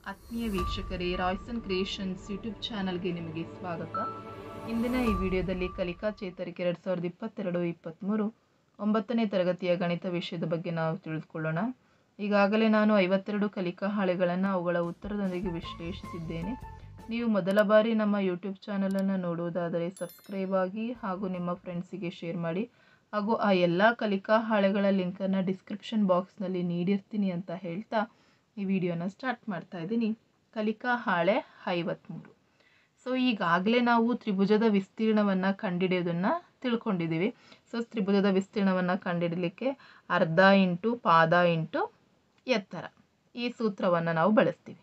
ಆತ್ಮೀಯ ವೀಕ್ಷಕರೇ Royson Creations YouTube ಚಾನಲ್ಗೆ ನಿಮಗೆ ಸ್ವಾಗತ ಇಂದಿನ ಈ ವಿಡಿಯೋದಲ್ಲಿ ಕಲಿಕಾ ಚೇತರಿಕೆ ಎರಡು ಸಾವಿರದ ಇಪ್ಪತ್ತೆರಡು ಇಪ್ಪತ್ತ್ಮೂರು ಒಂಬತ್ತನೇ ತರಗತಿಯ ಗಣಿತ ವಿಷಯದ ಬಗ್ಗೆ ನಾವು ತಿಳಿದುಕೊಳ್ಳೋಣ ಈಗಾಗಲೇ ನಾನು ಐವತ್ತೆರಡು ಕಲಿಕಾ ಹಾಳೆಗಳನ್ನು ಅವುಗಳ ಉತ್ತರದೊಂದಿಗೆ ವಿಶ್ಲೇಷಿಸಿದ್ದೇನೆ ನೀವು ಮೊದಲ ಬಾರಿ ನಮ್ಮ ಯೂಟ್ಯೂಬ್ ಚಾನಲನ್ನು ನೋಡುವುದಾದರೆ ಸಬ್ಸ್ಕ್ರೈಬ್ ಆಗಿ ಹಾಗೂ ನಿಮ್ಮ ಫ್ರೆಂಡ್ಸಿಗೆ ಶೇರ್ ಮಾಡಿ ಹಾಗೂ ಆ ಎಲ್ಲ ಕಲಿಕಾ ಹಾಳೆಗಳ ಲಿಂಕನ್ನು ಡಿಸ್ಕ್ರಿಪ್ಷನ್ ಬಾಕ್ಸ್ನಲ್ಲಿ ನೀಡಿರ್ತೀನಿ ಅಂತ ಹೇಳ್ತಾ ಈ ವಿಡಿಯೋನ ಸ್ಟಾರ್ಟ್ ಮಾಡ್ತಾ ಇದ್ದೀನಿ ಕಲಿಕಾ ಹಾಳೆ ಐವತ್ತ್ಮೂರು ಸೊ ಈಗಾಗಲೇ ನಾವು ತ್ರಿಭುಜದ ವಿಸ್ತೀರ್ಣವನ್ನು ಕಂಡುಹಿಡಿಯೋದನ್ನು ತಿಳ್ಕೊಂಡಿದ್ದೀವಿ ಸೊ ತ್ರಿಭುಜದ ವಿಸ್ತೀರ್ಣವನ್ನು ಕಂಡುಹಿಡಲಿಕ್ಕೆ ಅರ್ಧ ಇಂಟು ಪಾದ ಇಂಟು ಎತ್ತರ ಈ ಸೂತ್ರವನ್ನು ನಾವು ಬಳಸ್ತೀವಿ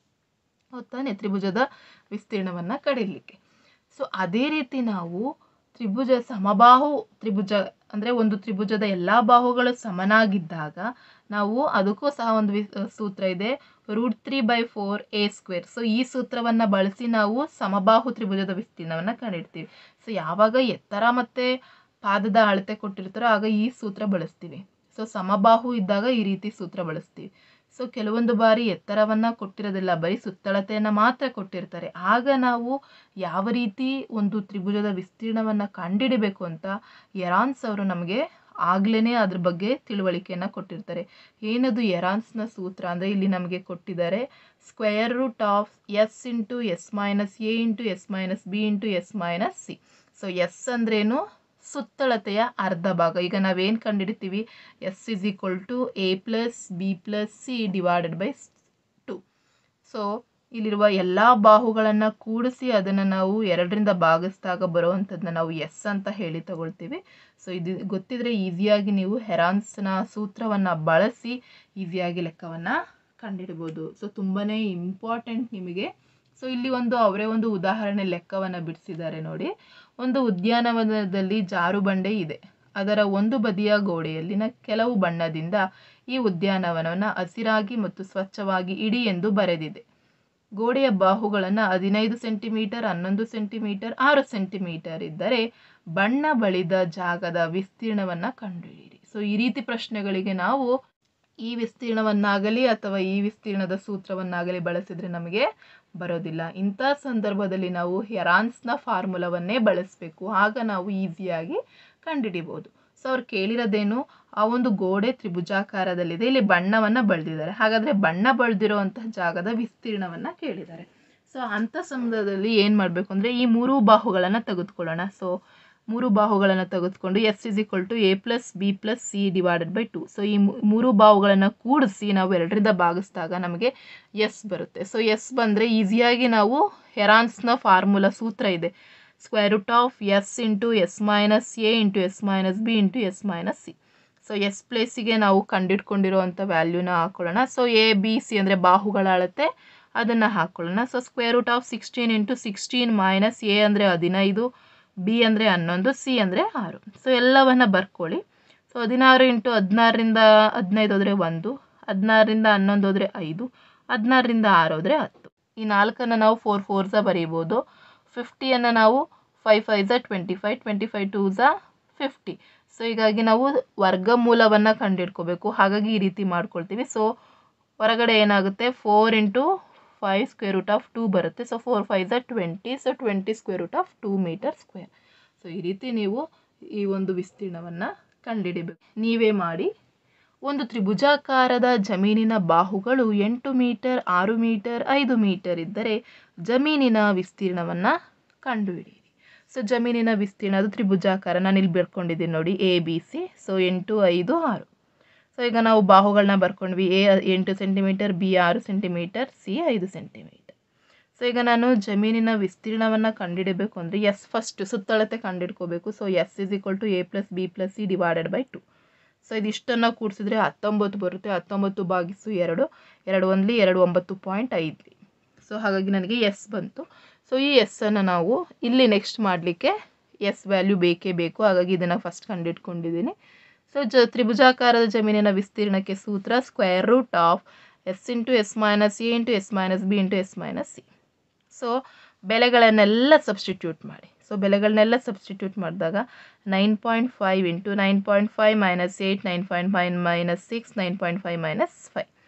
ಹೊತ್ತಾನೆ ತ್ರಿಭುಜದ ವಿಸ್ತೀರ್ಣವನ್ನು ಕಡಿಲಿಕ್ಕೆ ಸೊ ಅದೇ ರೀತಿ ನಾವು ತ್ರಿಭುಜ ಸಮಬಾಹು ತ್ರಿಭುಜ ಅಂದರೆ ಒಂದು ತ್ರಿಭುಜದ ಎಲ್ಲ ಬಾಹುಗಳು ಸಮನಾಗಿದ್ದಾಗ ನಾವು ಅದಕ್ಕೂ ಸಹ ಒಂದು ವಿ ಸೂತ್ರ ಇದೆ root three by four A square so ಈ ಸೂತ್ರವನ್ನು ಬಳಸಿ ನಾವು ಸಮಬಾಹು ತ್ರಿಭುಜದ ವಿಸ್ತೀರ್ಣವನ್ನು ಕಂಡಿಡ್ತೀವಿ ಸೊ ಯಾವಾಗ ಎತ್ತರ ಮತ್ತು ಪಾದದ ಅಳತೆ ಕೊಟ್ಟಿರ್ತಾರೋ ಆಗ ಈ ಸೂತ್ರ ಬಳಸ್ತೀವಿ ಸೊ ಸಮಬಾಹು ಇದ್ದಾಗ ಈ ರೀತಿ ಸೂತ್ರ ಬಳಸ್ತೀವಿ ಸೊ ಕೆಲವೊಂದು ಬಾರಿ ಎತ್ತರವನ್ನು ಕೊಟ್ಟಿರೋದಿಲ್ಲ ಬರೀ ಸುತ್ತಳತೆಯನ್ನು ಮಾತ್ರ ಕೊಟ್ಟಿರ್ತಾರೆ ಆಗ ನಾವು ಯಾವ ರೀತಿ ಒಂದು ತ್ರಿಭುಜದ ವಿಸ್ತೀರ್ಣವನ್ನು ಕಂಡುಹಿಡಿಬೇಕು ಅಂತ ಎರಾನ್ಸ್ ಅವರು ನಮಗೆ ಆಗ್ಲೇ ಅದ್ರ ಬಗ್ಗೆ ತಿಳುವಳಿಕೆಯನ್ನು ಕೊಟ್ಟಿರ್ತಾರೆ ಏನದು ಎರಾನ್ಸ್ನ ಸೂತ್ರ ಅಂದರೆ ಇಲ್ಲಿ ನಮಗೆ ಕೊಟ್ಟಿದ್ದಾರೆ square root of S into S minus A into S minus B into S minus C so S ಅಂದ್ರೇನು ಸುತ್ತಳತೆಯ ಅರ್ಧ ಭಾಗ ಈಗ ನಾವೇನು ಕಂಡುಹಿಡಿತೀವಿ S is equal to A plus B plus C divided by two so ಇಲ್ಲಿರುವ ಎಲ್ಲ ಬಾಹುಗಳನ್ನು ಕೂಡಿಸಿ ಅದನ್ನು ನಾವು ಎರಡರಿಂದ ಭಾಗಿಸಿದಾಗ ಬರುವಂಥದ್ದನ್ನ ನಾವು ಎಸ್ ಅಂತ ಹೇಳಿ ತಗೊಳ್ತೀವಿ ಸೊ ಇದು ಗೊತ್ತಿದ್ರೆ ಈಸಿಯಾಗಿ ನೀವು ಹೆರಾನ್ಸ್ನ ಸೂತ್ರವನ್ನು ಬಳಸಿ ಈಸಿಯಾಗಿ ಲೆಕ್ಕವನ್ನು ಕಂಡುಹಿಡ್ಬೋದು ಸೊ ತುಂಬಾ ಇಂಪಾರ್ಟೆಂಟ್ ನಿಮಗೆ ಸೊ ಇಲ್ಲಿ ಒಂದು ಅವರೇ ಒಂದು ಉದಾಹರಣೆ ಲೆಕ್ಕವನ್ನು ಬಿಡಿಸಿದ್ದಾರೆ ನೋಡಿ ಒಂದು ಉದ್ಯಾನವನದಲ್ಲಿ ಜಾರುಬಂಡೆ ಇದೆ ಅದರ ಒಂದು ಬದಿಯ ಗೋಡೆಯಲ್ಲಿನ ಕೆಲವು ಬಣ್ಣದಿಂದ ಈ ಉದ್ಯಾನವನವನ್ನು ಹಸಿರಾಗಿ ಮತ್ತು ಸ್ವಚ್ಛವಾಗಿ ಇಡಿ ಎಂದು ಬರೆದಿದೆ ಗೋಡೆಯ ಬಾಹುಗಳನ್ನು ಹದಿನೈದು ಸೆಂಟಿಮೀಟರ್ ಹನ್ನೊಂದು ಸೆಂಟಿಮೀಟರ್ ಆರು ಸೆಂಟಿಮೀಟರ್ ಇದ್ದರೆ ಬಣ್ಣ ಬಳಿದ ಜಾಗದ ವಿಸ್ತೀರ್ಣವನ್ನು ಕಂಡುಹಿಡಿಯಿರಿ ಸೊ ಈ ರೀತಿ ಪ್ರಶ್ನೆಗಳಿಗೆ ನಾವು ಈ ವಿಸ್ತೀರ್ಣವನ್ನಾಗಲಿ ಅಥವಾ ಈ ವಿಸ್ತೀರ್ಣದ ಸೂತ್ರವನ್ನಾಗಲಿ ಬಳಸಿದರೆ ನಮಗೆ ಬರೋದಿಲ್ಲ ಇಂಥ ಸಂದರ್ಭದಲ್ಲಿ ನಾವು ಹೆರಾನ್ಸ್ನ ಫಾರ್ಮುಲಾವನ್ನೇ ಬಳಸಬೇಕು ಆಗ ನಾವು ಈಸಿಯಾಗಿ ಕಂಡುಹಿಡಿಬೋದು ಸೊ ಅವ್ರು ಕೇಳಿರೋದೇನು ಆ ಒಂದು ಗೋಡೆ ತ್ರಿಭುಜಾಕಾರದಲ್ಲಿದೆ ಇಲ್ಲಿ ಬಣ್ಣವನ್ನು ಬಳ್ದಿದ್ದಾರೆ ಹಾಗಾದರೆ ಬಣ್ಣ ಬಳ್ದಿರೋವಂತಹ ಜಾಗದ ವಿಸ್ತೀರ್ಣವನ್ನು ಕೇಳಿದ್ದಾರೆ ಸೊ ಅಂಥ ಸಂದರ್ಭದಲ್ಲಿ ಏನು ಮಾಡಬೇಕು ಅಂದರೆ ಈ ಮೂರು ಬಾಹುಗಳನ್ನು ತೆಗೆದುಕೊಳ್ಳೋಣ ಸೊ ಮೂರು ಬಾಹುಗಳನ್ನು ತೆಗೆದುಕೊಂಡು S is equal to A plus B plus C divided by two so ಈ ಮೂರು ಬಾಹುಗಳನ್ನು ಕೂಡಿಸಿ ನಾವು ಎರಡರಿಂದ ಭಾಗಿಸಿದಾಗ ನಮಗೆ ಎಸ್ ಬರುತ್ತೆ ಸೊ ಎಸ್ ಬಂದರೆ ಈಸಿಯಾಗಿ ನಾವು ಹೆರಾನ್ಸ್ನ ಫಾರ್ಮುಲಾ ಸೂತ್ರ ಇದೆ square root of S into S minus A into S minus B into S minus C so S ಪ್ಲೇಸಿಗೆ ನಾವು ಕಂಡಿಡ್ಕೊಂಡಿರೋವಂಥ ವ್ಯಾಲ್ಯೂನ ಹಾಕ್ಕೊಳ್ಳೋಣ ಸೊ ಎ ಬಿ ಸಿ ಅಂದರೆ ಬಾಹುಗಳ ಅಳತೆ ಅದನ್ನು ಹಾಕ್ಕೊಳ್ಳೋಣ so square root of sixteen into sixteen minus A ಅಂದರೆ ಹದಿನೈದು ಬಿ ಅಂದರೆ ಹನ್ನೊಂದು ಸಿ ಅಂದರೆ ಆರು ಸೊ ಎಲ್ಲವನ್ನು ಬರ್ಕೊಳ್ಳಿ ಸೊ ಹದಿನಾರು ಇಂಟು ಹದಿನಾರರಿಂದ ಹದಿನೈದು ಹೋದರೆ ಒಂದು ಹದಿನಾರರಿಂದ ಹನ್ನೊಂದು ಹೋದರೆ ಐದು ಹದಿನಾರರಿಂದ ಆರು ಹೋದರೆ ಹತ್ತು ಈ ನಾಲ್ಕನ್ನು ನಾವು ಫೋರ್ ಫೋರ್ ಝ ಬರೀಬೋದು ಫಿಫ್ಟಿಯನ್ನು ನಾವು ಫೈವ್ ಫೈವ್ ಝ twenty five twenty five two ಝ ಫಿಫ್ಟಿ ಸೊ ಹೀಗಾಗಿ ನಾವು ವರ್ಗಮೂಲವನ್ನು ಕಂಡುಹಿಡ್ಕೋಬೇಕು ಹಾಗಾಗಿ ಈ ರೀತಿ ಮಾಡ್ಕೊಳ್ತೀವಿ ಸೊ ಹೊರಗಡೆ ಏನಾಗುತ್ತೆ four into five square root of two ಬರುತ್ತೆ ಸೊ ಫೋರ್ ಫೈವ್ ಝ twenty so twenty square root of two metre square so ಈ ರೀತಿ ನೀವು ಈ ಒಂದು ವಿಸ್ತೀರ್ಣವನ್ನು ಕಂಡುಹಿಡಿಬೇಕು ನೀವೇ ಮಾಡಿ ಒಂದು ತ್ರಿಭುಜಾಕಾರದ ಜಮೀನಿನ ಬಾಹುಗಳು ಎಂಟು ಮೀಟರ್ ಆರು ಮೀಟರ್ ಐದು ಮೀಟರ್ ಇದ್ದರೆ ಜಮೀನಿನ ವಿಸ್ತೀರ್ಣವನ್ನು ಕಂಡುಹಿಡಿಯಿರಿ ಸೊ ಜಮೀನಿನ ವಿಸ್ತೀರ್ಣ ಅದು ತ್ರಿಭುಜಾಕಾರ ನಾನು ಇಲ್ಲಿ ಬರ್ಕೊಂಡಿದ್ದೀನಿ ನೋಡಿ ಎ ಬಿ ಸಿ ಸೊ ಎಂಟು ಐದು ಆರು ಸೊ ಈಗ ನಾವು ಬಾಹುಗಳನ್ನ ಬರ್ಕೊಂಡ್ವಿ ಎ ಎಂಟು ಸೆಂಟಿಮೀಟರ್ ಬಿ ಆರು ಸೆಂಟಿಮೀಟರ್ ಸಿ ಐದು ಸೆಂಟಿಮೀಟರ್ ಸೊ ಈಗ ನಾನು ಜಮೀನಿನ ವಿಸ್ತೀರ್ಣವನ್ನು ಕಂಡುಹಿಡಬೇಕು ಅಂದರೆ ಎಸ್ ಫಸ್ಟ್ ಸುತ್ತಳತೆ ಕಂಡುಹಿಡ್ಕೋಬೇಕು so S is equal to A plus B plus C divided by two so ಇದಿಷ್ಟನ್ನು ಕೂಡಿಸಿದ್ರೆ ಹತ್ತೊಂಬತ್ತು ಬರುತ್ತೆ ಹತ್ತೊಂಬತ್ತು ಭಾಗಿಸು ಎರಡು ಎರಡು ಒಂದ್ಲಿ ಎರಡು ಒಂಬತ್ತು ಪಾಯಿಂಟ್ ಐದ್ಲಿ ಸೊ ಹಾಗಾಗಿ ನನಗೆ ಎಸ್ ಬಂತು ಸೊ ಈ ಎಸ್ಸನ್ನು ನಾವು ಇಲ್ಲಿ ನೆಕ್ಸ್ಟ್ ಮಾಡಲಿಕ್ಕೆ ಎಸ್ ವ್ಯಾಲ್ಯೂ ಬೇಕೇ ಬೇಕು ಹಾಗಾಗಿ ಇದನ್ನು ಫಸ್ಟ್ ಕಂಡುಹಿಡ್ಕೊಂಡಿದ್ದೀನಿ ಸೊ ಜ ತ್ರಿಭುಜಾಕಾರದ ಜಮೀನಿನ ವಿಸ್ತೀರ್ಣಕ್ಕೆ ಸೂತ್ರ square root of S into S minus A into S minus B into S minus C so ಬೆಲೆಗಳನ್ನೆಲ್ಲ ಸಬ್ಸ್ಟಿಟ್ಯೂಟ್ ಮಾಡಿ ಸೊ ಬೆಲೆಗಳನ್ನೆಲ್ಲ ಸಬ್ಸ್ಟಿಟ್ಯೂಟ್ ಮಾಡಿದಾಗ nine point five into nine point five minus eight nine point five minus six nine point five minus five so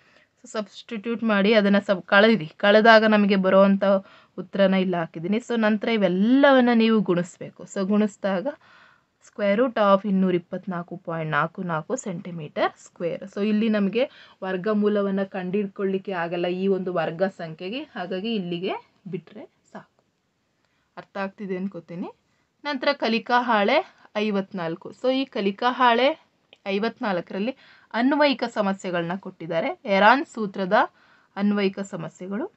substitute ಮಾಡಿ ಅದನ್ನು ಸಬ್ ಕಳೆದಿರಿ ಕಳೆದಾಗ ನಮಗೆ ಬರುವಂಥ ಉತ್ತರನ ಇಲ್ಲಿ ಹಾಕಿದ್ದೀನಿ ಸೊ ನಂತರ ಇವೆಲ್ಲವನ್ನು ನೀವು ಗುಣಿಸ್ಬೇಕು ಸೊ ಗುಣಿಸಿದಾಗ ಸ್ಕ್ವೇರ್ ರೂಟ್ ಆಫ್ ಇನ್ನೂರ ಇಪ್ಪತ್ನಾಲ್ಕು ಪಾಯಿಂಟ್ ನಾಲ್ಕು ನಾಲ್ಕು ಸೆಂಟಿಮೀಟರ್ ಸ್ಕ್ವೇರ್ ಸೊ ಇಲ್ಲಿ ನಮಗೆ ವರ್ಗಮೂಲವನ್ನು ಕಂಡುಹಿಡ್ಕೊಳ್ಳಿಕ್ಕೆ ಆಗಲ್ಲ ಈ ಒಂದು ವರ್ಗ ಸಂಖ್ಯೆಗೆ ಹಾಗಾಗಿ ಇಲ್ಲಿಗೆ ಬಿಟ್ಟರೆ ಸಾಕು ಅರ್ಥ ಆಗ್ತಿದೆ ಅನ್ಕೋತೀನಿ ನಂತರ ಕಲಿಕಾ ಹಾಳೆ ಐವತ್ನಾಲ್ಕು ಸೊ ಈ ಕಲಿಕಾ ಹಾಳೆ ಐವತ್ನಾಲ್ಕರಲ್ಲಿ ಅನ್ವಯಿಕ ಸಮಸ್ಯೆಗಳನ್ನ ಕೊಟ್ಟಿದ್ದಾರೆ ಎರಾನ್ ಸೂತ್ರದ ಅನ್ವಯಿಕ ಸಮಸ್ಯೆಗಳು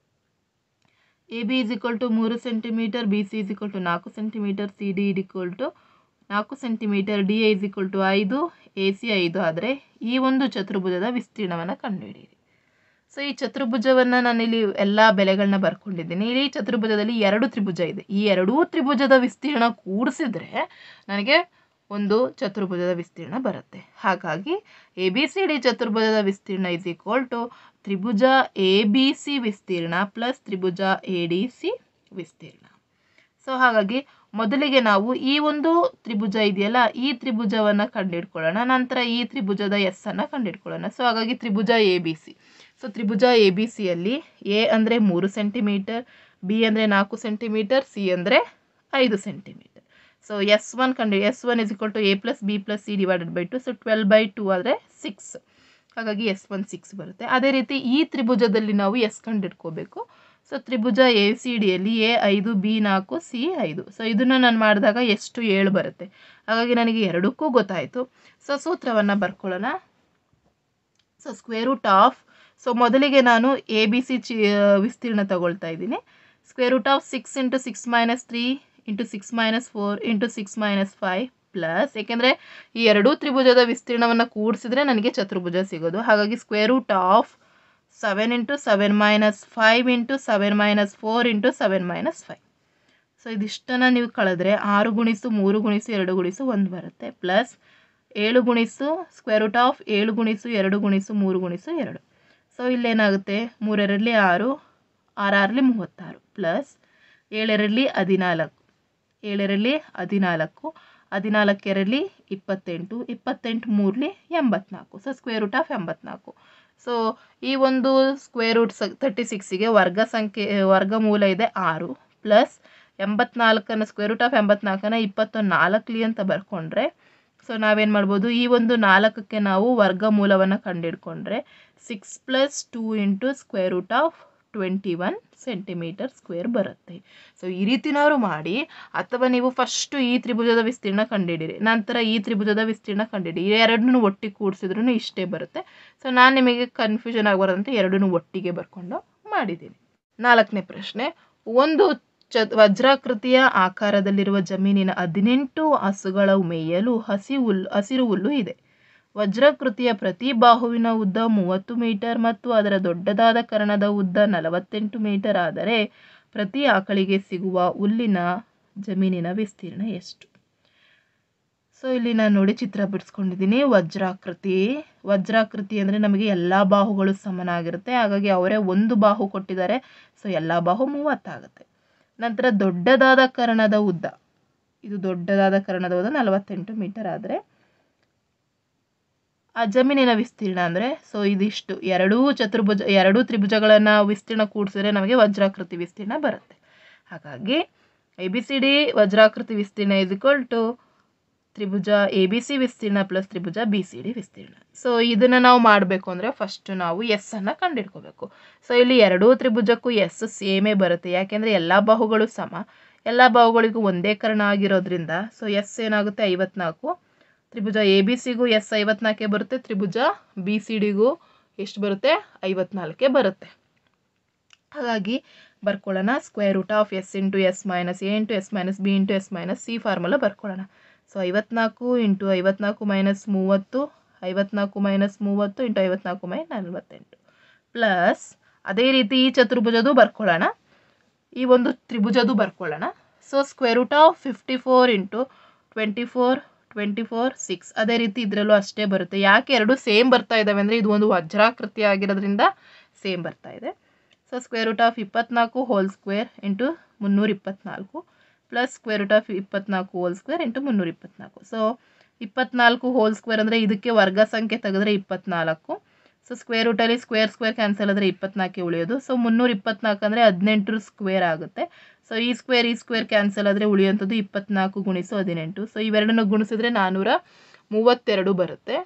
A B is equal to ಮೂರು centimetre B C is equal to ನಾಲ್ಕು centimetre C D is equal to ನಾಲ್ಕು centimetre D A is equal to ಐದು ಎ ಸಿ ಐದು ಆದರೆ ಈ ಒಂದು ಚತುರ್ಭುಜದ ವಿಸ್ತೀರ್ಣವನ್ನು ಕಂಡುಹಿಡಿಯಿರಿ ಸೊ ಈ ಚತುರ್ಭುಜವನ್ನು ನಾನಿಲ್ಲಿ ಎಲ್ಲ ಬೆಲೆಗಳನ್ನ ಬರ್ಕೊಂಡಿದ್ದೀನಿ ಇಲ್ಲಿ ಚತುರ್ಭುಜದಲ್ಲಿ ಎರಡು ತ್ರಿಭುಜ ಇದೆ ಈ ಎರಡೂ ತ್ರಿಭುಜದ ವಿಸ್ತೀರ್ಣ ಕೂಡಿಸಿದ್ರೆ ನನಗೆ ಒಂದು ಚತುರ್ಭುಜದ ವಿಸ್ತೀರ್ಣ ಬರುತ್ತೆ ಹಾಗಾಗಿ ಎ ಬಿ ಸಿ ಡಿ ಚತುರ್ಭುಜದ ವಿಸ್ತೀರ್ಣ ಇಸ್ ಈಕ್ವಲ್ ಟು ತ್ರಿಭುಜ ಎ ಬಿ ಸಿ ವಿಸ್ತೀರ್ಣ ಪ್ಲಸ್ ತ್ರಿಭುಜ ಎ ಡಿ ಸಿ ವಿಸ್ತೀರ್ಣ ಸೊ ಹಾಗಾಗಿ ಮೊದಲಿಗೆ ನಾವು ಈ ಒಂದು ತ್ರಿಭುಜ ಇದೆಯಲ್ಲ ಈ ತ್ರಿಭುಜವನ್ನು ಕಂಡುಹಿಡ್ಕೊಳ್ಳೋಣ ನಂತರ ಈ ತ್ರಿಭುಜದ ಎಸ್ ಅನ್ನು ಕಂಡುಹಿಡ್ಕೊಳ್ಳೋಣ ಸೊ ಹಾಗಾಗಿ ತ್ರಿಭುಜ ಎ ಬಿ ಸಿ ಸೊ ತ್ರಿಭುಜ ಎ ಬಿ ಸಿಯಲ್ಲಿ ಎ ಅಂದರೆ ಮೂರು ಸೆಂಟಿಮೀಟರ್ ಬಿ ಅಂದರೆ ನಾಲ್ಕು ಸೆಂಟಿಮೀಟರ್ ಸಿ ಅಂದರೆ ಐದು ಸೆಂಟಿಮೀಟರ್ ಸೊ ಎಸ್ ಒನ್ ಕಂಡು S one is equal to A plus B plus C divided by two so twelve by two ಆದರೆ ಸಿಕ್ಸ್ ಹಾಗಾಗಿ ಎಸ್ ಒನ್ ಸಿಕ್ಸ್ ಬರುತ್ತೆ ಅದೇ ರೀತಿ ಈ ತ್ರಿಭುಜದಲ್ಲಿ ನಾವು ಎಸ್ ಕಂಡಿಡ್ಕೋಬೇಕು ಸೊ ತ್ರಿಭುಜ ಎ ಸಿ ಡಿಯಲ್ಲಿ ಎ ಐದು ಬಿ ನಾಲ್ಕು ಸಿ ಐದು ಸೊ ಇದನ್ನು ನಾನು ಮಾಡಿದಾಗ ಎಷ್ಟು ಏಳು ಬರುತ್ತೆ ಹಾಗಾಗಿ ನನಗೆ ಎರಡಕ್ಕೂ ಗೊತ್ತಾಯಿತು ಸೊ ಸೂತ್ರವನ್ನು ಬರ್ಕೊಳ್ಳೋಣ so square root of so ಮೊದಲಿಗೆ ನಾನು ಎ ಬಿ ಸಿ ಚಿ ವಿಸ್ತೀರ್ಣ ತಗೊಳ್ತಾ ಇದ್ದೀನಿ square root of six into six minus three into six minus four into six minus five plus ಏಕೆಂದರೆ ಈ ಎರಡೂ ತ್ರಿಭುಜದ ವಿಸ್ತೀರ್ಣವನ್ನು ಕೂಡಿಸಿದ್ರೆ ನನಗೆ ಚತುರ್ಭುಜ ಸಿಗೋದು ಹಾಗಾಗಿ square root of seven into seven minus five into seven minus four into seven minus five so ಇದಿಷ್ಟನ್ನು ನೀವು ಕಳೆದ್ರೆ ಆರು ಗುಣಿಸು ಮೂರು ಗುಣಿಸು ಎರಡು ಗುಣಿಸು ಒಂದು ಬರುತ್ತೆ ಪ್ಲಸ್ ಏಳು ಗುಣಿಸು ಸ್ಕ್ವೇರ್ ರೂಟ್ ಆಫ್ ಏಳು ಗುಣಿಸು ಎರಡು ಗುಣಿಸು ಮೂರು ಗುಣಿಸು ಎರಡು ಸೊ ಇಲ್ಲೇನಾಗುತ್ತೆ ಮೂರರಲ್ಲಿ ಆರು ಆರಾರಲಿ ಮೂವತ್ತಾರು ಪ್ಲಸ್ ಏಳರಲ್ಲಿ ಹದಿನಾಲ್ಕು ಏಳರಲ್ಲಿ ಹದಿನಾಲ್ಕು ಹದಿನಾಲ್ಕರಲ್ಲಿ ಇಪ್ಪತ್ತೆಂಟು ಇಪ್ಪತ್ತೆಂಟು ಮೂರಲಿ ಎಂಬತ್ನಾಲ್ಕು ಸೊ ಸ್ಕ್ವೇರ್ ರೂಟ್ ಆಫ್ ಎಂಬತ್ನಾಲ್ಕು ಸೊ ಈ ಒಂದು ಸ್ಕ್ವೇರ್ ರೂಟ್ ಸ ತರ್ಟಿ ಸಿಕ್ಸಿಗೆ ವರ್ಗ ಸಂಖ್ಯೆ ವರ್ಗಮೂಲ ಇದೆ ಆರು ಪ್ಲಸ್ ಎಂಬತ್ನಾಲ್ಕನ್ನು ಸ್ಕ್ವೇರ್ ರೂಟ್ ಆಫ್ ಎಂಬತ್ನಾಲ್ಕನ್ನು ಇಪ್ಪತ್ತೊಂದು ನಾಲ್ಕಲಿ ಅಂತ ಬರ್ಕೊಂಡ್ರೆ ಸೊ ನಾವೇನು ಮಾಡ್ಬೋದು ಈ ಒಂದು ನಾಲ್ಕಕ್ಕೆ ನಾವು ವರ್ಗಮೂಲವನ್ನು ಕಂಡುಹಿಡ್ಕೊಂಡ್ರೆ six plus two into square root of twenty one centimetre square ಬರುತ್ತೆ ಸೊ ಈ ರೀತಿನಾದ್ರು ಮಾಡಿ ಅಥವಾ ನೀವು ಫಸ್ಟು ಈ ತ್ರಿಭುಜದ ವಿಸ್ತೀರ್ಣ ಕಂಡುಹಿಡಿರಿ ನಂತರ ಈ ತ್ರಿಭುಜದ ವಿಸ್ತೀರ್ಣ ಕಂಡುಹಿಡಿ ಈ ಎರಡನ್ನೂ ಒಟ್ಟಿಗೆ ಕೂಡಿಸಿದ್ರೂ ಇಷ್ಟೇ ಬರುತ್ತೆ ಸೊ ನಾನು ನಿಮಗೆ ಕನ್ಫ್ಯೂಷನ್ ಆಗಬಾರ್ದಂತ ಎರಡನ್ನೂ ಒಟ್ಟಿಗೆ ಬರ್ಕೊಂಡು ಮಾಡಿದ್ದೀನಿ ನಾಲ್ಕನೇ ಪ್ರಶ್ನೆ ಒಂದು ಚ ವಜ್ರಾಕೃತಿಯ ಆಕಾರದಲ್ಲಿರುವ ಜಮೀನಿನ ಹದಿನೆಂಟು ಹಸುಗಳ ಮೇಯಲು ಹಸಿ ಹುಲ್ಲು ಹಸಿರು ಹುಲ್ಲು ಇದೆ ವಜ್ರಾಕೃತಿಯ ಪ್ರತಿ ಬಾಹುವಿನ ಉದ್ದ ಮೂವತ್ತು ಮೀಟರ್ ಮತ್ತು ಅದರ ದೊಡ್ಡದಾದ ಕರ್ಣದ ಉದ್ದ ನಲವತ್ತೆಂಟು ಮೀಟರ್ ಆದರೆ ಪ್ರತಿ ಆಕಳಿಗೆ ಸಿಗುವ ಹುಲ್ಲಿನ ಜಮೀನಿನ ವಿಸ್ತೀರ್ಣ ಎಷ್ಟು ಸೊ ಇಲ್ಲಿ ನಾನು ನೋಡಿ ಚಿತ್ರ ಬಿಡಿಸ್ಕೊಂಡಿದ್ದೀನಿ ವಜ್ರಾಕೃತಿ ವಜ್ರಾಕೃತಿ ಅಂದರೆ ನಮಗೆ ಎಲ್ಲ ಬಾಹುಗಳು ಸಮನಾಗಿರುತ್ತೆ ಹಾಗಾಗಿ ಅವರೇ ಒಂದು ಬಾಹು ಕೊಟ್ಟಿದ್ದಾರೆ ಸೊ ಎಲ್ಲ ಬಾಹು ಮೂವತ್ತಾಗುತ್ತೆ ನಂತರ ದೊಡ್ಡದಾದ ಕರ್ಣದ ಉದ್ದ ಇದು ದೊಡ್ಡದಾದ ಕರ್ಣದ ಉದ್ದ ನಲವತ್ತೆಂಟು ಮೀಟರ್ ಆದರೆ ಆ ಜಮೀನಿನ ವಿಸ್ತೀರ್ಣ ಅಂದರೆ ಸೊ ಇದಿಷ್ಟು ಎರಡೂ ಚತುರ್ಭುಜ ಎರಡೂ ತ್ರಿಭುಜಗಳನ್ನು ವಿಸ್ತೀರ್ಣ ಕೂಡಿಸಿದ್ರೆ ನಮಗೆ ವಜ್ರಾಕೃತಿ ವಿಸ್ತೀರ್ಣ ಬರುತ್ತೆ ಹಾಗಾಗಿ ಎ ಬಿ ಸಿ ಡಿ ವಜ್ರಾಕೃತಿ ವಿಸ್ತೀರ್ಣ ಇಸ್ ಇಕ್ವಲ್ ಟು ತ್ರಿಭುಜ ಎ ಬಿ ಸಿ ವಿಸ್ತೀರ್ಣ ಪ್ಲಸ್ ತ್ರಿಭುಜ ಬಿ ಸಿ ಡಿ ವಿಸ್ತೀರ್ಣ ಸೊ ಇದನ್ನು ನಾವು ಮಾಡಬೇಕು ಅಂದರೆ ಫಸ್ಟ್ ನಾವು ಎಸ್ ಅನ್ನು ಕಂಡುಹಿಡ್ಕೋಬೇಕು ಸೊ ಇಲ್ಲಿ ಎರಡೂ ತ್ರಿಭುಜಕ್ಕೂ ಎಸ್ ಸೇಮೇ ಬರುತ್ತೆ ಯಾಕೆಂದರೆ ಎಲ್ಲ ಬಾಹುಗಳು ಸಮ ಎಲ್ಲ ಬಾಹುಗಳಿಗೂ ಒಂದೇ ಕರ್ಣ ಆಗಿರೋದ್ರಿಂದ ಸೊ ಎಸ್ ಏನಾಗುತ್ತೆ ಐವತ್ನಾಲ್ಕು ತ್ರಿಭುಜ ಎ ಬಿ ಸಿಗೂ ಎಸ್ ಐವತ್ನಾಲ್ಕೇ ಬರುತ್ತೆ ತ್ರಿಭುಜ ಬಿ ಸಿ ಡಿಗೂ ಎಷ್ಟು ಬರುತ್ತೆ ಐವತ್ನಾಲ್ಕೇ ಬರುತ್ತೆ ಹಾಗಾಗಿ ಬರ್ಕೊಳ್ಳೋಣ square root of S into S minus A into S minus B into S minus C formula ಬರ್ಕೊಳ್ಳೋಣ ಸೊ ಐವತ್ನಾಲ್ಕು ಇಂಟು ಐವತ್ನಾಲ್ಕು ಮೈನಸ್ ಮೂವತ್ತು ಐವತ್ನಾಲ್ಕು ಮೈನಸ್ ಮೂವತ್ತು ಇಂಟು ಐವತ್ನಾಲ್ಕು ಮೈ ನಲ್ವತ್ತೆಂಟು ಪ್ಲಸ್ ಅದೇ ರೀತಿ ಈ ಚತುರ್ಭುಜದು ಬರ್ಕೊಳ್ಳೋಣ ಈ ಒಂದು ತ್ರಿಭುಜದು ಬರ್ಕೊಳ್ಳೋಣ so square root of fifty four into twenty four twenty four six ಅದೇ ರೀತಿ ಇದರಲ್ಲೂ ಅಷ್ಟೇ ಬರುತ್ತೆ ಯಾಕೆ ಎರಡು ಸೇಮ್ ಬರ್ತಾ ಇದ್ದಾವೆ ಅಂದರೆ ಇದು ಒಂದು ವಜ್ರಾಕೃತಿ ಆಗಿರೋದ್ರಿಂದ ಸೇಮ್ ಬರ್ತಾ ಇದೆ ಸೊ ಸ್ಕ್ವೇರ್ ರೂಟ್ ಆಫ್ ಇಪ್ಪತ್ನಾಲ್ಕು ಹೋಲ್ ಸ್ಕ್ವೇರ್ ಇಂಟು ಮುನ್ನೂರ ಇಪ್ಪತ್ನಾಲ್ಕು ಪ್ಲಸ್ ಸ್ಕ್ವೇರ್ ರೂಟ್ ಆಫ್ ಇಪ್ಪತ್ನಾಲ್ಕು ಹೋಲ್ ಸ್ಕ್ವೇರ್ ಇಂಟು ಮುನ್ನೂರ ಇಪ್ಪತ್ನಾಲ್ಕು ಸೊ ಇಪ್ಪತ್ನಾಲ್ಕು ಹೋಲ್ ಸ್ಕ್ವೇರ್ ಅಂದರೆ ಇದಕ್ಕೆ ವರ್ಗ ಸಂಖ್ಯೆ ತೆಗೆದ್ರೆ ಇಪ್ಪತ್ನಾಲ್ಕು ಸೊ ಸ್ಕ್ವೇರ್ ರೂಟಲ್ಲಿ ಸ್ಕ್ವೇರ್ ಸ್ಕ್ವೇರ್ ಕ್ಯಾನ್ಸಲ್ ಆದರೆ ಇಪ್ಪತ್ನಾಲ್ಕೆ ಉಳಿಯೋದು ಸೊ ಮುನ್ನೂರ ಇಪ್ಪತ್ನಾಲ್ಕು ಅಂದರೆ ಹದಿನೆಂಟರ ಸ್ಕ್ವೇರ್ ಆಗುತ್ತೆ ಸೊ ಈ ಸ್ಕ್ವೇರ್ ಈ ಸ್ಕ್ವೇರ್ ಕ್ಯಾನ್ಸಲ್ ಆದರೆ ಉಳಿಯುವಂಥದ್ದು ಇಪ್ಪತ್ನಾಲ್ಕು ಗುಣಿಸು ಹದಿನೆಂಟು ಸೊ ಇವೆರಡನ್ನು ಗುಣಿಸಿದ್ರೆ ನಾನ್ನೂರ ಮೂವತ್ತೆರಡು ಬರುತ್ತೆ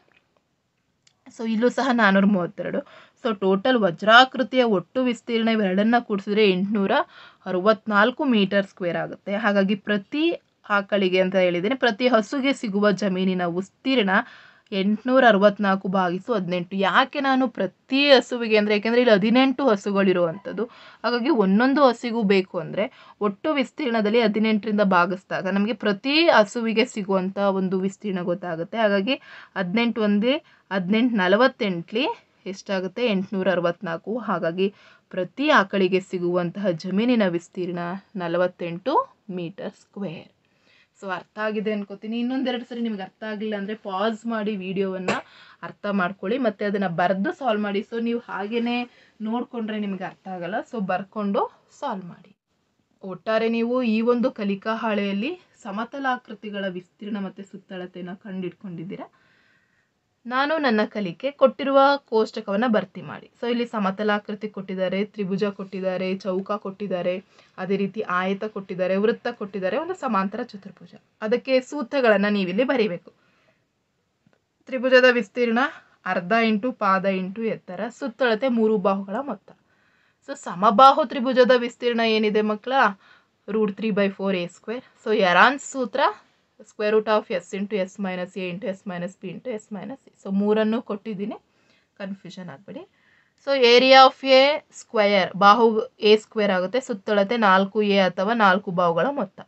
ಸೊ ಇಲ್ಲೂ ಸಹ ನಾನ್ನೂರ ಮೂವತ್ತೆರಡು ಸೊ ಟೋಟಲ್ ವಜ್ರಾಕೃತಿಯ ಒಟ್ಟು ವಿಸ್ತೀರ್ಣ ಇವೆರಡನ್ನ ಕೂಡಿಸಿದ್ರೆ ಎಂಟುನೂರ ಅರವತ್ನಾಲ್ಕು ಮೀಟರ್ ಸ್ಕ್ವೇರ್ ಆಗುತ್ತೆ ಹಾಗಾಗಿ ಪ್ರತಿ ಆಕಳಿಗೆ ಅಂತ ಹೇಳಿದ್ದೇನೆ ಪ್ರತಿ ಹಸುಗೆ ಸಿಗುವ ಜಮೀನಿನ ವಿಸ್ತೀರ್ಣ ಎಂಟುನೂರ ಅರವತ್ನಾಲ್ಕು ಭಾಗಿಸು ಹದಿನೆಂಟು ಯಾಕೆ ನಾನು ಪ್ರತಿ ಹಸುವಿಗೆ ಅಂದರೆ ಯಾಕೆಂದರೆ ಇಲ್ಲಿ ಹದಿನೆಂಟು ಹಸುಗಳಿರುವಂಥದ್ದು ಹಾಗಾಗಿ ಒಂದೊಂದು ಹಸುವಿಗೂ ಬೇಕು ಅಂದರೆ ಒಟ್ಟು ವಿಸ್ತೀರ್ಣದಲ್ಲಿ ಹದಿನೆಂಟರಿಂದ ಭಾಗಿಸಿದಾಗ ನಮಗೆ ಪ್ರತಿ ಹಸುವಿಗೆ ಸಿಗುವಂಥ ಒಂದು ವಿಸ್ತೀರ್ಣ ಗೊತ್ತಾಗುತ್ತೆ ಹಾಗಾಗಿ ಹದಿನೆಂಟು ಒಂದೇ ಹದಿನೆಂಟು ನಲವತ್ತೆಂಟ್ಲಿ ಎಷ್ಟಾಗುತ್ತೆ ಎಂಟುನೂರ ಅರವತ್ನಾಲ್ಕು ಹಾಗಾಗಿ ಪ್ರತಿ ಆಕಳಿಗೆ ಸಿಗುವಂತಹ ಜಮೀನಿನ ವಿಸ್ತೀರ್ಣ ನಲವತ್ತೆಂಟು ಮೀಟರ್ ಸ್ಕ್ವೇರ್ ಸೊ ಅರ್ಥ ಆಗಿದೆ ಅನ್ಕೋತೀನಿ ಇನ್ನೊಂದೆರಡು ಸರಿ ನಿಮ್ಗೆ ಅರ್ಥ ಆಗಲಿಲ್ಲ ಅಂದರೆ ಪಾಸ್ ಮಾಡಿ ವಿಡಿಯೋವನ್ನು ಅರ್ಥ ಮಾಡ್ಕೊಳ್ಳಿ ಮತ್ತು ಅದನ್ನು ಬರೆದು ಸಾಲ್ವ್ ಮಾಡಿ ಸೊ ನೀವು ಹಾಗೇ ನೋಡಿಕೊಂಡ್ರೆ ನಿಮಗೆ ಅರ್ಥ ಆಗಲ್ಲ ಸೊ ಬರ್ಕೊಂಡು ಸಾಲ್ವ್ ಮಾಡಿ ಒಟ್ಟಾರೆ ನೀವು ಈ ಒಂದು ಕಲಿಕಾ ಹಾಳೆಯಲ್ಲಿ ಸಮತಲಾಕೃತಿಗಳ ವಿಸ್ತೀರ್ಣ ಮತ್ತು ಸುತ್ತಳತೆಯನ್ನು ಕಂಡಿಡ್ಕೊಂಡಿದ್ದೀರಾ ನಾನು ನನ್ನ ಕಲಿಕೆ ಕೊಟ್ಟಿರುವ ಕೋಷ್ಟಕವನ್ನು ಭರ್ತಿ ಮಾಡಿ ಸೊ ಇಲ್ಲಿ ಸಮತಲಾಕೃತಿ ಕೊಟ್ಟಿದ್ದಾರೆ ತ್ರಿಭುಜ ಕೊಟ್ಟಿದ್ದಾರೆ ಚೌಕ ಕೊಟ್ಟಿದ್ದಾರೆ ಅದೇ ರೀತಿ ಆಯತ ಕೊಟ್ಟಿದ್ದಾರೆ ವೃತ್ತ ಕೊಟ್ಟಿದ್ದಾರೆ ಒಂದು ಸಮಾಂತರ ಚತುರ್ಭುಜ ಅದಕ್ಕೆ ಸೂತ್ರಗಳನ್ನು ನೀವಿಲ್ಲಿ ಬರೀಬೇಕು ತ್ರಿಭುಜದ ವಿಸ್ತೀರ್ಣ ಅರ್ಧ ಇಂಟು ಪಾದ ಇಂಟು ಎತ್ತರ ಸುತ್ತಳತೆ ಮೂರು ಬಾಹುಗಳ ಮೊತ್ತ ಸೊ ಸಮಬಾಹು ತ್ರಿಭುಜದ ವಿಸ್ತೀರ್ಣ ಏನಿದೆ ಮಕ್ಕಳ root three by four A square so Heron's ಸೂತ್ರ square root of S into S minus A into S minus B into S minus C so ಮೂರನ್ನು ಕೊಟ್ಟಿದ್ದೀನಿ ಕನ್ಫ್ಯೂಷನ್ ಆಗಬೇಡಿ so area of a square ಬಾಹು A square ಆಗುತ್ತೆ ಸುತ್ತಳತೆ ನಾಲ್ಕು A ಅಥವಾ ನಾಲ್ಕು ಬಾಹುಗಳ ಮೊತ್ತ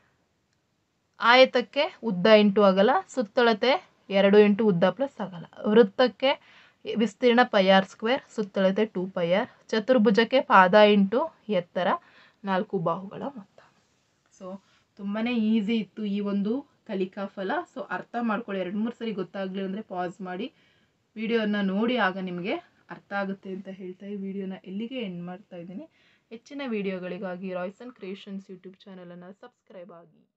ಆಯತಕ್ಕೆ ಉದ್ದ ಇಂಟು ಅಗಲ ಸುತ್ತಳತೆ ಎರಡು ಇಂಟು ಉದ್ದ ಪ್ಲಸ್ ಅಗಲ ವೃತ್ತಕ್ಕೆ ವಿಸ್ತೀರ್ಣ ಪೈ ಆರ್ ಸ್ಕ್ವೇರ್ ಸುತ್ತಳತೆ ಟೂ ಪೈ ಆರ್ ಚತುರ್ಭುಜಕ್ಕೆ ಪಾದ ಇಂಟು ಎತ್ತರ ನಾಲ್ಕು ಬಾಹುಗಳ ಮೊತ್ತ ಸೊ ತುಂಬಾ ಈಸಿ ಇತ್ತು ಈ ಒಂದು ಕಲಿಕಾ ಫಲ ಸೊ ಅರ್ಥ ಮಾಡ್ಕೊಳ್ಳಿ ಎರಡು ಮೂರು ಸರಿ ಗೊತ್ತಾಗಲಿ ಅಂದರೆ ಪಾಸ್ ಮಾಡಿ ವಿಡಿಯೋನ ನೋಡಿ ಆಗ ನಿಮಗೆ ಅರ್ಥ ಆಗುತ್ತೆ ಅಂತ ಹೇಳ್ತಾ ಈ ವಿಡಿಯೋನ ಎಲ್ಲಿಗೆ ಎಂಡ್ ಮಾಡ್ತಾ ಇದ್ದೀನಿ ಹೆಚ್ಚಿನ ವಿಡಿಯೋಗಳಿಗಾಗಿ ರಾಯ್ಸನ್ ಕ್ರಿಯೇಷನ್ಸ್ ಯೂಟ್ಯೂಬ್ ಚಾನಲನ್ನು ಸಬ್ಸ್ಕ್ರೈಬ್ ಆಗಿ